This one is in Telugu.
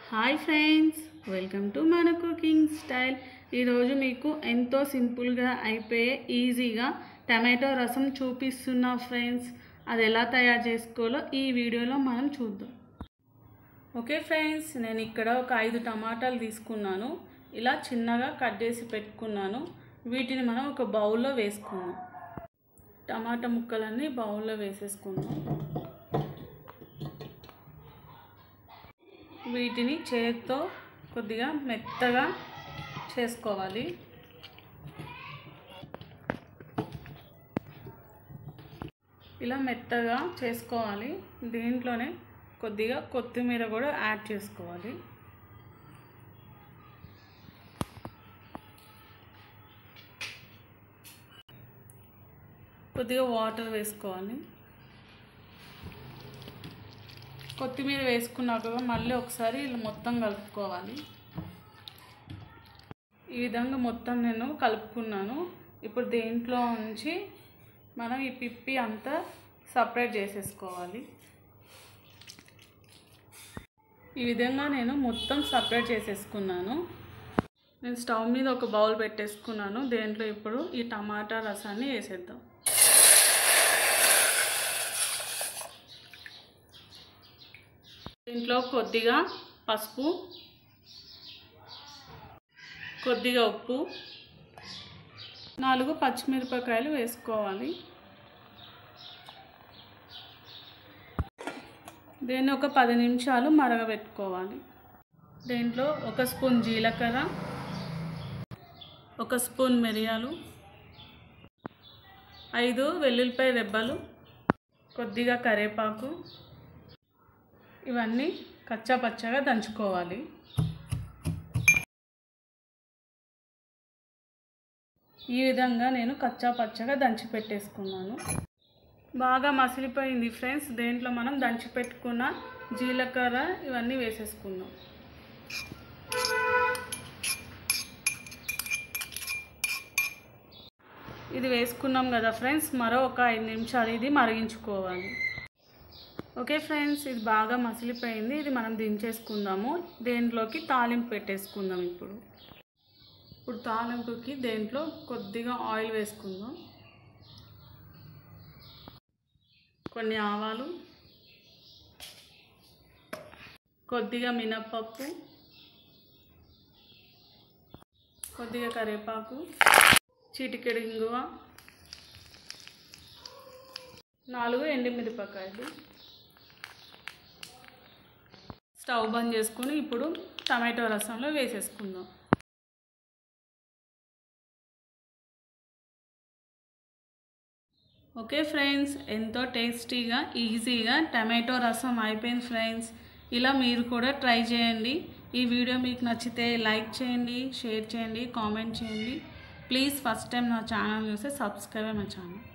హాయ్ ఫ్రెండ్స్ వెల్కమ్ టు మన కుకింగ్ స్టైల్ ఈరోజు మీకు ఎంతో సింపుల్గా అయిపోయే ఈజీగా టమాటో రసం చూపిస్తున్నా ఫ్రెండ్స్ అది ఎలా తయారు చేసుకోవాలో ఈ వీడియోలో మనం చూద్దాం ఓకే ఫ్రెండ్స్ నేను ఇక్కడ ఒక ఐదు టమాటాలు తీసుకున్నాను ఇలా చిన్నగా కట్ చేసి పెట్టుకున్నాను వీటిని మనం ఒక బౌల్లో వేసుకుందాం టమాటా ముక్కలన్నీ బౌల్లో వేసేసుకుందాం వీటిని చేతితో కొద్దిగా మెత్తగా చేసుకోవాలి ఇలా మెత్తగా చేసుకోవాలి దీంట్లోనే కొద్దిగా కొత్తిమీర కూడా యాడ్ చేసుకోవాలి కొద్దిగా వాటర్ వేసుకోవాలి కొత్తిమీర వేసుకున్నాక మళ్ళీ ఒకసారి ఇలా మొత్తం కలుపుకోవాలి ఈ విధంగా మొత్తం నేను కలుపుకున్నాను ఇప్పుడు దీంట్లో నుంచి మనం ఈ పిప్పి అంతా సపరేట్ చేసేసుకోవాలి ఈ విధంగా నేను మొత్తం సపరేట్ చేసేసుకున్నాను నేను స్టవ్ మీద ఒక బౌల్ పెట్టేసుకున్నాను దేంట్లో ఇప్పుడు ఈ టమాటా రసాన్ని వేసేద్దాం దీంట్లో కొద్దిగా పసుపు కొద్దిగా ఉప్పు నాలుగు పచ్చిమిరపకాయలు వేసుకోవాలి దీన్ని ఒక పది నిమిషాలు మరగబెట్టుకోవాలి దీంట్లో ఒక స్పూన్ జీలకర్ర ఒక స్పూన్ మిరియాలు ఐదు వెల్లుల్లిపాయ రెబ్బలు కొద్దిగా కరివేపాకు ఇవన్నీ కచ్చా పచ్చగా దంచుకోవాలి ఈ విధంగా నేను కచ్చా పచ్చగా దంచి పెట్టేసుకున్నాను బాగా మసిలిపోయింది ఫ్రెండ్స్ దేంట్లో మనం దంచి పెట్టుకున్న జీలకర్ర ఇవన్నీ వేసేసుకుందాం ఇది వేసుకున్నాం కదా ఫ్రెండ్స్ మరో ఒక ఐదు నిమిషాలు ఇది మరిగించుకోవాలి ఓకే ఫ్రెండ్స్ ఇది బాగా మసిలిపోయింది ఇది మనం దించేసుకుందాము దేంట్లోకి తాలింపు పెట్టేసుకుందాం ఇప్పుడు ఇప్పుడు తాలింపుకి దేంట్లో కొద్దిగా ఆయిల్ వేసుకుందాం కొన్ని ఆవాలు కొద్దిగా మినప్పప్పు కొద్దిగా కరివేపాకు చిటికెడు ఇంగువ నాలుగు ఎండుమిరపకాయలు స్టవ్ బంద్ చేసుకొని ఇప్పుడు టమాటో రసంలో వేసేసుకుందాం ఓకే ఫ్రెండ్స్ ఎంతో టేస్టీగా ఈజీగా టమాటో రసం అయిపోయింది ఫ్రెండ్స్ ఇలా మీరు కూడా ట్రై చేయండి ఈ వీడియో మీకు నచ్చితే లైక్ చేయండి షేర్ చేయండి కామెంట్ చేయండి ప్లీజ్ ఫస్ట్ టైం నా ఛానల్ చూస్తే సబ్స్క్రైబ్ మై ఛానల్